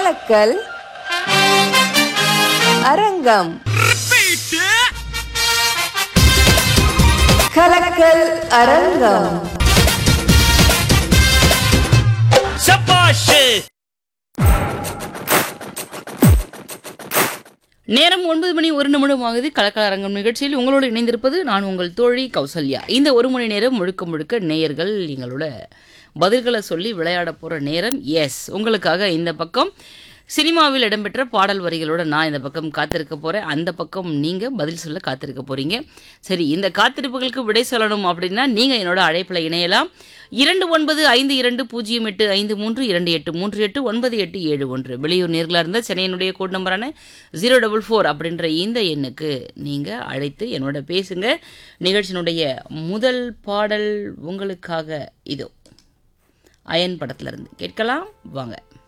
கலக்கல் அரங்கம் கலக்கல் அரங்கம் சபாஷ் நேரம் ஒன்பது மணி ஒரு நிமிடம் ஆகுது கலக்கலரங்கம் நிகழ்ச்சியில் உங்களோடு இணைந்திருப்பது நான் உங்கள் தோழி கௌசல்யா இந்த ஒரு மணி நேரம் முழுக்க முழுக்க நேயர்கள் எங்களோட பதில்களை சொல்லி விளையாட போகிற நேரம் எஸ் உங்களுக்காக இந்த பக்கம் சினிமாவில் இடம்பெற்ற பாடல் வரிகளோட நான் இந்த பக்கம் காத்திருக்க போகிறேன் அந்த பக்கம் நீங்கள் பதில் சொல்ல காத்திருக்க போகிறீங்க சரி இந்த காத்திருப்புகளுக்கு விடை சொல்லணும் அப்படின்னா நீங்கள் என்னோட அழைப்பில் இணையலாம் இரண்டு ஒன்பது ஐந்து இரண்டு பூஜ்ஜியம் எட்டு ஐந்து மூன்று இரண்டு எட்டு மூன்று எட்டு ஒன்பது எட்டு ஏழு ஒன்று வெளியூர் நேர்களாக இருந்தால் சென்னையினுடைய கோட் நம்பரான ஜீரோ டபுள் ஃபோர் அப்படின்ற இந்த எண்ணுக்கு நீங்கள் அழைத்து என்னோட பேசுங்க நிகழ்ச்சியினுடைய முதல் பாடல் உங்களுக்காக இதோ அயன் படத்துல இருந்து கேட்கலாம் வாங்க